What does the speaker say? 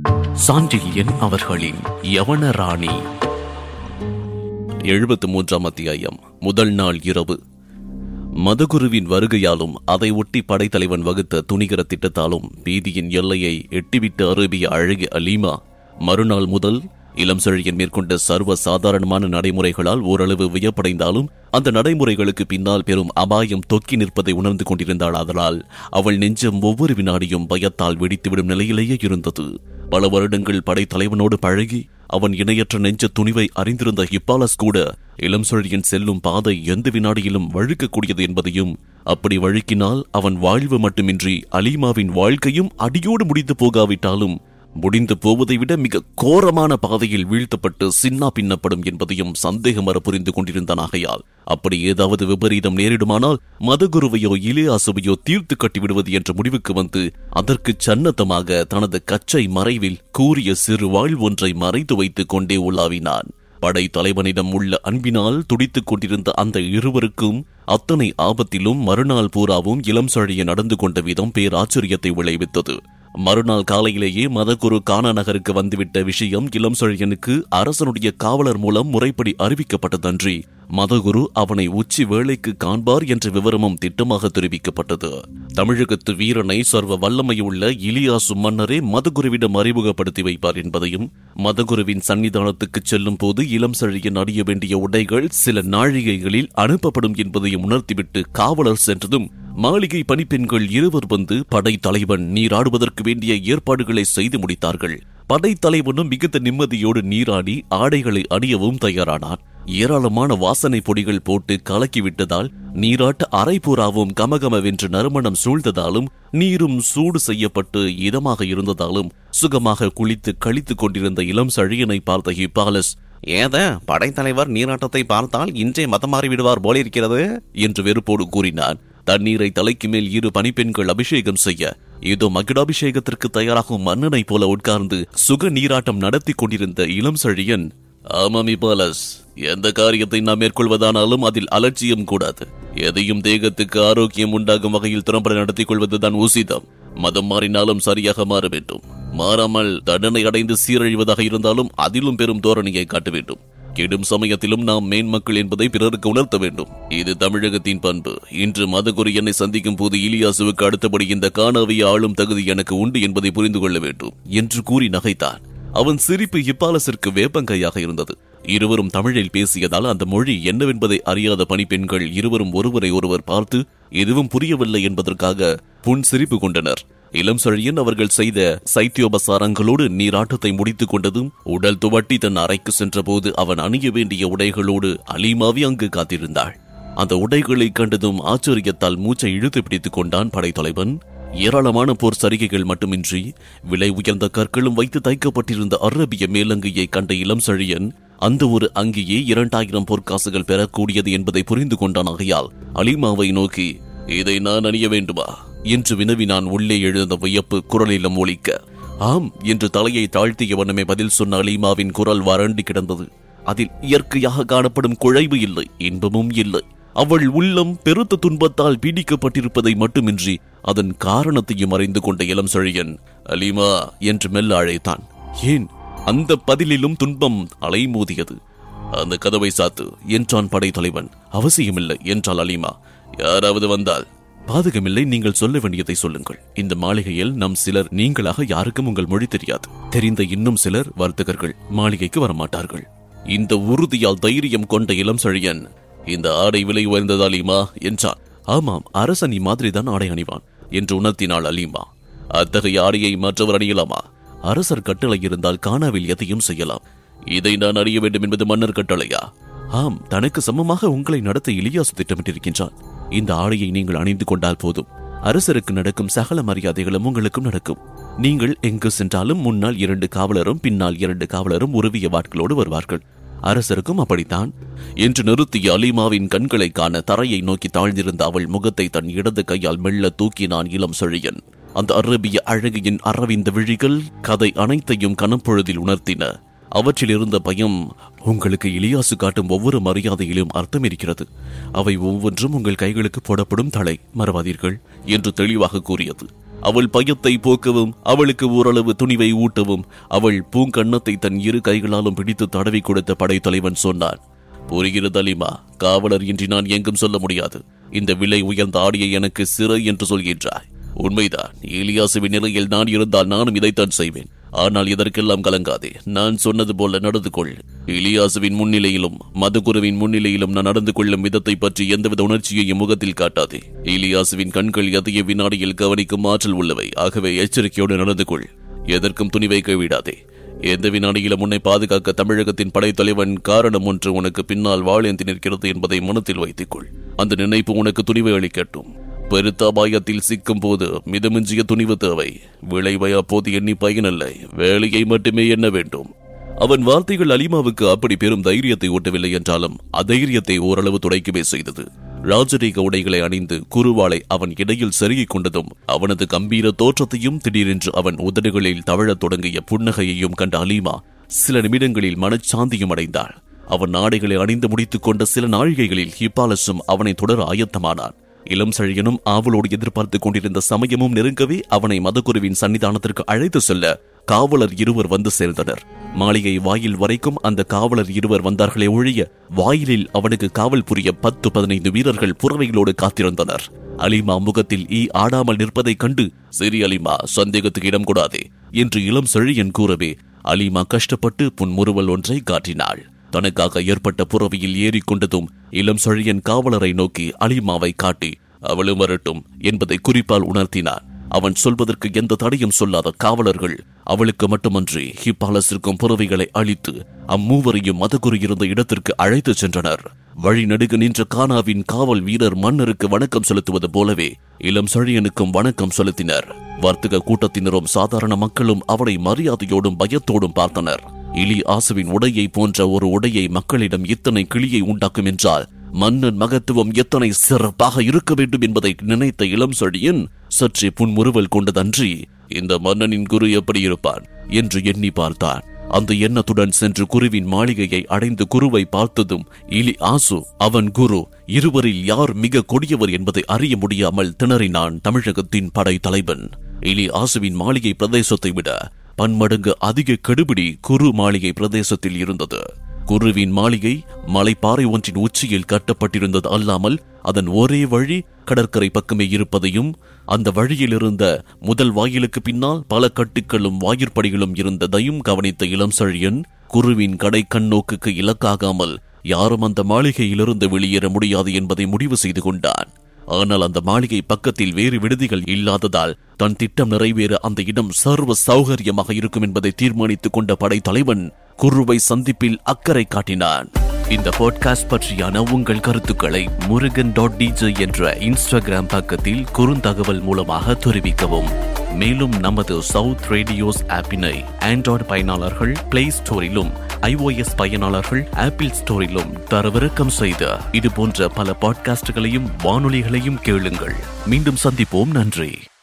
சாண்டில்யன் அவர்களின் யவனராணி எழுபத்து மூன்றாம் அத்தியாயம் முதல் நாள் இரவு மதகுருவின் வருகையாலும் அதை ஒட்டி படைத்தலைவன் வகுத்த துணிகர திட்டத்தாலும் பீதியின் எல்லையை எட்டிவிட்டு அருபிய அழகிய அலீமா மறுநாள் முதல் இளம் செழியன் மேற்கொண்ட சர்வ சாதாரணமான நடைமுறைகளால் ஓரளவு வியப்படைந்தாலும் அந்த நடைமுறைகளுக்கு பின்னால் பெரும் அபாயம் தொக்கி நிற்பதை உணர்ந்து கொண்டிருந்தாள் அதனால் அவள் நெஞ்சம் ஒவ்வொரு வினாடியும் பயத்தால் வெடித்துவிடும் நிலையிலேயே இருந்தது பல வருடங்கள் படைத்தலைவனோடு பழகி அவன் இணையற்ற நெஞ்ச துணிவை அறிந்திருந்த ஹிப்பாலஸ் கூட இளம் செழியன் செல்லும் பாதை எந்த வினாடியிலும் வழுக்கக்கூடியது என்பதையும் அப்படி வழுக்கினால் அவன் வாழ்வு மட்டுமின்றி அலீமாவின் வாழ்க்கையும் அடியோடு முடிந்து போகாவிட்டாலும் முடிந்து போவதை விட மிக கோரமான பாதையில் வீழ்த்தப்பட்டு சின்னா பின்னப்படும் என்பதையும் சந்தேகமர புரிந்து கொண்டிருந்தான் ஆகையால் அப்படி ஏதாவது விபரீதம் நேரிடுமானால் மதகுருவையோ இளையாசுவையோ தீர்த்து கட்டிவிடுவது என்ற முடிவுக்கு வந்து அதற்கு சன்னத்தமாக தனது கச்சை மறைவில் கூறிய சிறு வாழ்வொன்றை மறைத்து வைத்துக் கொண்டே உலாவினான் படை தலைவனிடம் உள்ள அன்பினால் துடித்துக் கொண்டிருந்த அந்த இருவருக்கும் அத்தனை ஆபத்திலும் மறுநாள் பூராவும் இளம் சழிய நடந்து கொண்ட விதம் பேராச்சரியத்தை விளைவித்தது மறுநாள் காலையிலேயே மதகுரு கானா நகருக்கு வந்துவிட்ட விஷயம் இளம் செழியனுக்கு அரசனுடைய காவலர் மூலம் முறைப்படி அறிவிக்கப்பட்டதன்றி மதகுரு அவனை உச்சி வேளைக்கு காண்பார் என்ற விவரமும் திட்டமாக தெரிவிக்கப்பட்டது தமிழகத்து வீரனை சர்வ வல்லமையுள்ள இலியாசு மன்னரே மதகுருவிடம் அறிமுகப்படுத்தி வைப்பார் என்பதையும் மதகுருவின் சன்னிதானத்துக்கு செல்லும் போது இளம் செழியன் அணிய வேண்டிய உடைகள் சில நாழிகைகளில் அனுப்பப்படும் என்பதையும் உணர்த்திவிட்டு காவலர் சென்றதும் மாளிகை பணிப்பெண்கள் இருவர் வந்து படை தலைவன் நீராடுவதற்கு வேண்டிய ஏற்பாடுகளை செய்து முடித்தார்கள் படை தலைவனும் மிகுந்த நிம்மதியோடு நீராடி ஆடைகளை அணியவும் தயாரானார் ஏராளமான வாசனை பொடிகள் போட்டு கலக்கிவிட்டதால் நீராட்ட அரைபூராவும் கமகமவென்று நறுமணம் சூழ்ந்ததாலும் நீரும் சூடு செய்யப்பட்டு இதமாக இருந்ததாலும் சுகமாக குளித்து கழித்துக் கொண்டிருந்த இளம் சழியனை பார்த்த ஹிப்பாலஸ் ஏத படைத்தலைவர் நீராட்டத்தை பார்த்தால் இன்றே மதம் மாறி விடுவார் போலிருக்கிறது என்று வெறுப்போடு கூறினான் தண்ணீரை தலைக்கு மேல் இரு பணிப்பெண்கள் அபிஷேகம் செய்ய ஏதோ மகுடாபிஷேகத்திற்கு தயாராகும் மன்னனை போல உட்கார்ந்து சுக நீராட்டம் நடத்தி கொண்டிருந்த இளம் செழியன் ஆமாமி பாலஸ் எந்த காரியத்தை நாம் மேற்கொள்வதானாலும் அதில் அலட்சியம் கூடாது எதையும் தேகத்துக்கு ஆரோக்கியம் உண்டாகும் வகையில் திறம்பட நடத்திக் கொள்வதுதான் உசிதம் மதம் மாறினாலும் சரியாக மாற வேண்டும் மாறாமல் தண்டனை அடைந்து சீரழிவதாக இருந்தாலும் அதிலும் பெரும் தோரணையை காட்ட வேண்டும் கெடும் சமயத்திலும் நாம் மேன்மக்கள் என்பதை பிறருக்கு உணர்த்த வேண்டும் இது தமிழகத்தின் பண்பு இன்று மதகுரு என்னை சந்திக்கும் போது இலியாசுவுக்கு அடுத்தபடி இந்த காணாவிய ஆளும் தகுதி எனக்கு உண்டு என்பதை புரிந்து கொள்ள வேண்டும் என்று கூறி நகைத்தான் அவன் சிரிப்பு இப்பாலசிற்கு வேப்பங்கையாக இருந்தது இருவரும் தமிழில் பேசியதால் அந்த மொழி என்னவென்பதை அறியாத பணிப்பெண்கள் இருவரும் ஒருவரை ஒருவர் பார்த்து எதுவும் புரியவில்லை என்பதற்காக புன் சிரிப்பு கொண்டனர் இளம் செழியன் அவர்கள் செய்த சைத்தியோபசாரங்களோடு நீராட்டத்தை முடித்துக் கொண்டதும் உடல் துவட்டி தன் அறைக்கு சென்றபோது அவன் அணிய வேண்டிய உடைகளோடு அலீமாவி அங்கு காத்திருந்தாள் அந்த உடைகளை கண்டதும் ஆச்சரியத்தால் மூச்சை இழுத்து பிடித்துக் கொண்டான் படைத்தலைவன் ஏராளமான போர் சரிகைகள் மட்டுமின்றி விலை உயர்ந்த கற்களும் வைத்து தைக்கப்பட்டிருந்த அரபிய மேலங்கையை கண்ட இளம் செழியன் அந்த ஒரு அங்கேயே இரண்டாயிரம் பொற்காசுகள் பெறக்கூடியது என்பதை புரிந்து கொண்டான் ஆகையால் அலிமாவை நோக்கி இதை நான் அணிய வேண்டுமா என்று வினவினான் உள்ளே எழுந்த வியப்பு குரலிலும் ஒலிக்க ஆம் என்று தலையை தாழ்த்திய வண்ணமே பதில் சொன்ன அலிமாவின் குரல் வறண்டு கிடந்தது அதில் இயற்கையாக காணப்படும் குழைவு இல்லை இன்பமும் இல்லை அவள் உள்ளம் பெருத்த துன்பத்தால் பீடிக்கப்பட்டிருப்பதை மட்டுமின்றி அதன் காரணத்தையும் அறிந்து கொண்ட இளம் செழியன் அலிமா என்று மெல்ல அழைத்தான் ஏன் அந்த பதிலிலும் துன்பம் அலைமோதியது அந்த கதவை சாத்து என்றான் படைத்தலைவன் அவசியமில்லை என்றாள் அலிமா யாராவது வந்தால் பாதகமில்லை நீங்கள் சொல்ல வேண்டியதை சொல்லுங்கள் இந்த மாளிகையில் நம் சிலர் நீங்களாக யாருக்கும் உங்கள் மொழி தெரியாது தெரிந்த இன்னும் சிலர் வர்த்தகர்கள் மாளிகைக்கு வரமாட்டார்கள் இந்த உறுதியால் தைரியம் கொண்ட இளம் செழியன் இந்த ஆடை விலை உயர்ந்ததா அலீமா என்றான் ஆமாம் அரசன் இம்மாதிரிதான் ஆடை அணிவான் என்று உணர்த்தினாள் அலீமா அத்தகைய ஆடையை மற்றவர் அணியலாமா அரசர் கட்டளை இருந்தால் கானாவில் எதையும் செய்யலாம் இதை நான் அறிய வேண்டும் என்பது மன்னர் கட்டளையா ஆம் தனக்கு சமமாக உங்களை நடத்த இலியாசு திட்டமிட்டிருக்கின்றான் இந்த ஆடையை நீங்கள் அணிந்து கொண்டால் போதும் அரசருக்கு நடக்கும் சகல மரியாதைகளும் உங்களுக்கும் நடக்கும் நீங்கள் எங்கு சென்றாலும் முன்னால் இரண்டு காவலரும் பின்னால் இரண்டு காவலரும் உருவிய வாட்களோடு வருவார்கள் அரசருக்கும் அப்படித்தான் என்று நிறுத்திய அலிமாவின் கண்களை காண தரையை நோக்கி தாழ்ந்திருந்த அவள் முகத்தை தன் இடது கையால் மெல்ல தூக்கினான் இளம் செழியன் அந்த அரபிய அழகியின் அரவிந்த விழிகள் கதை அனைத்தையும் கனப்பொழுதில் உணர்த்தின அவற்றில் இருந்த பயம் உங்களுக்கு இலியாசு காட்டும் ஒவ்வொரு மரியாதையிலும் அர்த்தம் இருக்கிறது அவை ஒவ்வொன்றும் உங்கள் கைகளுக்கு போடப்படும் தலை மறவாதீர்கள் என்று தெளிவாக கூறியது அவள் பயத்தை போக்கவும் அவளுக்கு ஓரளவு துணிவை ஊட்டவும் அவள் பூங்கண்ணத்தை தன் இரு கைகளாலும் பிடித்து தடவி கொடுத்த படைத்தலைவன் சொன்னான் புரிகிறது அலிமா காவலர் இன்றி நான் எங்கும் சொல்ல முடியாது இந்த விலை உயர்ந்த ஆடியை எனக்கு சிறை என்று சொல்கின்றாய் உண்மைதான் ஏலியாசுவின் நிலையில் நான் இருந்தால் நானும் இதைத்தான் செய்வேன் ஆனால் இதற்கெல்லாம் கலங்காதே நான் சொன்னது போல நடந்து கொள் இலியாசுவின் முன்னிலையிலும் மதகுருவின் முன்னிலையிலும் நான் நடந்து கொள்ளும் விதத்தை பற்றி எந்தவித உணர்ச்சியையும் முகத்தில் காட்டாதே இலியாசுவின் கண்கள் எதைய வினாடியில் கவனிக்கும் ஆற்றல் உள்ளவை ஆகவே எச்சரிக்கையோடு நடந்து கொள் எதற்கும் துணிவை கைவிடாதே எந்த வினாடியிலும் உன்னை பாதுகாக்க தமிழகத்தின் படைத்தலைவன் காரணம் ஒன்று உனக்கு பின்னால் வாழேந்தி நிற்கிறது என்பதை மனத்தில் வைத்துக்கொள் அந்த நினைப்பு உனக்கு துணிவை அளிக்கட்டும் பெருத்த அபாயத்தில் சிக்கும் போது மிதமிஞ்சிய துணிவு தேவை விளைவை அப்போது எண்ணி பயனில்லை வேலையை மட்டுமே எண்ண வேண்டும் அவன் வார்த்தைகள் அலிமாவுக்கு அப்படி பெரும் தைரியத்தை ஊட்டவில்லை என்றாலும் அதைரியத்தை ஓரளவு துடைக்கவே செய்தது ராஜரீக உடைகளை அணிந்து குருவாளை அவன் இடையில் செருகிக் கொண்டதும் அவனது கம்பீர தோற்றத்தையும் திடீரென்று அவன் உதடுகளில் தவழத் தொடங்கிய புன்னகையையும் கண்ட அலீமா சில நிமிடங்களில் மனச்சாந்தியும் அடைந்தாள் அவன் ஆடைகளை அணிந்து முடித்துக் கொண்ட சில நாழிகைகளில் ஹிப்பாலசும் அவனை தொடர ஆயத்தமானான் இளம் செழியனும் ஆவலோடு எதிர்பார்த்துக் கொண்டிருந்த சமயமும் நெருங்கவே அவனை மதகுருவின் சன்னிதானத்திற்கு அழைத்து செல்ல காவலர் இருவர் வந்து சேர்ந்தனர் மாளிகை வாயில் வரைக்கும் அந்த காவலர் இருவர் வந்தார்களே ஒழிய வாயிலில் அவனுக்கு காவல் புரிய பத்து பதினைந்து வீரர்கள் புறவைகளோடு காத்திருந்தனர் அலிமா முகத்தில் ஈ ஆடாமல் நிற்பதைக் கண்டு சரி அலிமா சந்தேகத்துக்கு இடம் கூடாதே என்று இளம் செழியன் கூறவே அலிமா கஷ்டப்பட்டு புன்முறுவல் ஒன்றை காட்டினாள் தனக்காக ஏற்பட்ட புறவியில் ஏறிக்கொண்டதும் இளம் செழியன் காவலரை நோக்கி அலிமாவை காட்டி அவளும் வரட்டும் என்பதை குறிப்பால் உணர்த்தினார் அவன் சொல்வதற்கு எந்த தடையும் சொல்லாத காவலர்கள் அவளுக்கு மட்டுமன்றி ஹிப்பாலஸிற்கும் புறவைகளை அழித்து அம்மூவரையும் மதகுரு இருந்த இடத்திற்கு அழைத்துச் சென்றனர் வழி நடுக நின்ற கானாவின் காவல் வீரர் மன்னருக்கு வணக்கம் செலுத்துவது போலவே இளம் செழியனுக்கும் வணக்கம் செலுத்தினர் வர்த்தக கூட்டத்தினரும் சாதாரண மக்களும் அவனை மரியாதையோடும் பயத்தோடும் பார்த்தனர் இலி ஆசுவின் உடையை போன்ற ஒரு உடையை மக்களிடம் இத்தனை கிளியை உண்டாக்கும் என்றால் மன்னன் மகத்துவம் எத்தனை சிறப்பாக இருக்க வேண்டும் என்பதை நினைத்த இளம் செழியன் சற்றே புன்முறுவல் கொண்டதன்றி இந்த மன்னனின் குரு எப்படி இருப்பான் என்று எண்ணி பார்த்தான் அந்த எண்ணத்துடன் சென்று குருவின் மாளிகையை அடைந்து குருவை பார்த்ததும் இலி ஆசு அவன் குரு இருவரில் யார் மிக கொடியவர் என்பதை அறிய முடியாமல் திணறினான் தமிழகத்தின் படை தலைவன் இலி ஆசுவின் மாளிகை பிரதேசத்தை விட பன்மடங்கு அதிக கெடுபிடி குரு மாளிகை பிரதேசத்தில் இருந்தது குருவின் மாளிகை மலைப்பாறை ஒன்றின் உச்சியில் கட்டப்பட்டிருந்தது அல்லாமல் அதன் ஒரே வழி கடற்கரை பக்கமே இருப்பதையும் அந்த வழியில் இருந்த முதல் வாயிலுக்கு பின்னால் பல கட்டுக்களும் வாயிற்படிகளும் இருந்ததையும் கவனித்த இளம் செழியன் குருவின் கடை கண்ணோக்குக்கு இலக்காகாமல் யாரும் அந்த மாளிகையிலிருந்து வெளியேற முடியாது என்பதை முடிவு செய்து கொண்டான் ஆனால் அந்த மாளிகை பக்கத்தில் வேறு விடுதிகள் இல்லாததால் தன் திட்டம் நிறைவேற அந்த இடம் சர்வ சௌகரியமாக இருக்கும் என்பதை தீர்மானித்துக் கொண்ட படைத்தலைவன் குருவை சந்திப்பில் அக்கறை காட்டினான் இந்த பாட்காஸ்ட் பற்றியான உங்கள் கருத்துக்களை முருகன் டாட் டிஜே என்ற இன்ஸ்டாகிராம் பக்கத்தில் குறுந்தகவல் மூலமாக தெரிவிக்கவும் மேலும் நமது சவுத் ரேடியோஸ் ஆப்பினை ஆண்ட்ராய்டு பயனாளர்கள் பிளே ஸ்டோரிலும் iOS பயனாளர்கள் ஆப்பிள் ஸ்டோரிலும் தரவிறக்கம் செய்த இது போன்ற பல பாட்காஸ்டுகளையும் வானொலிகளையும் கேளுங்கள் மீண்டும் சந்திப்போம் நன்றி